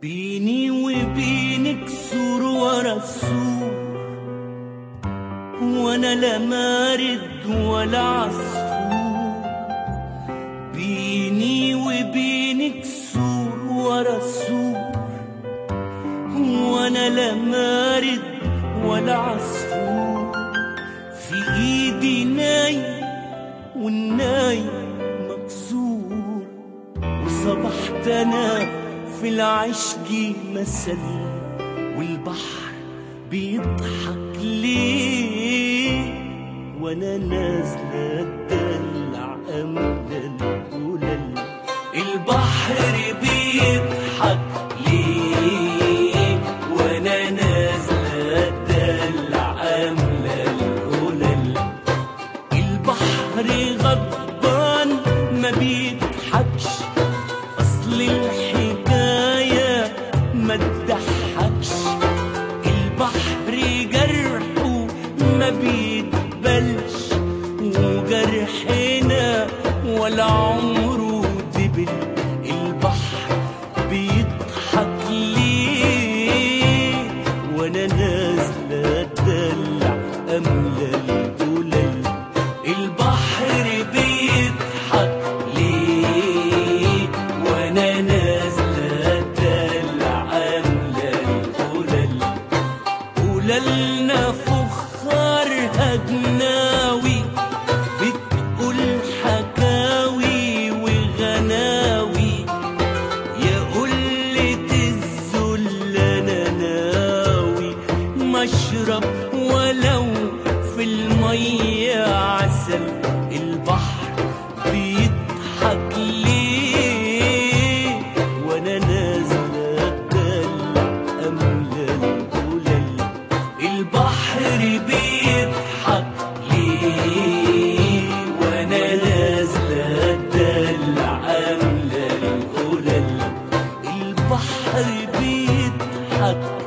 بيني وبينك سور ورا السور وانا لا مارد ولا عصفور بيني وبينك سور ورا السور وانا لا مارد ولا عصفور في ايدي ناي والناي مكسور وصبحت انا في العشق مثل والبحر بيضحك ليه وانا نازله اتدلع امل القلل البحر بيضحك ليه وانا نازله اتدلع امل القلل البحر غضبان ما بيضحكش اصل الحكايه ما تضحكش البحر جرحه ما بيتبلش وجرحنا ولا عمره دبل البحر بيضحك ليه وانا نازله اتدلع املى القلل البحر بيضحك ليه وانا نازله اتدلع املى القلل قللنا فخارها جناوي بتقول حكاوي وغناوي يا قلة الذل انا ناوي مشرب ولو في المية عسل البحر بيضحك ليه وانا نازلة اتدلع املى القلل البحر بيضحك ليه وانا نازلة اتدلع املى القلل البحر بيضحك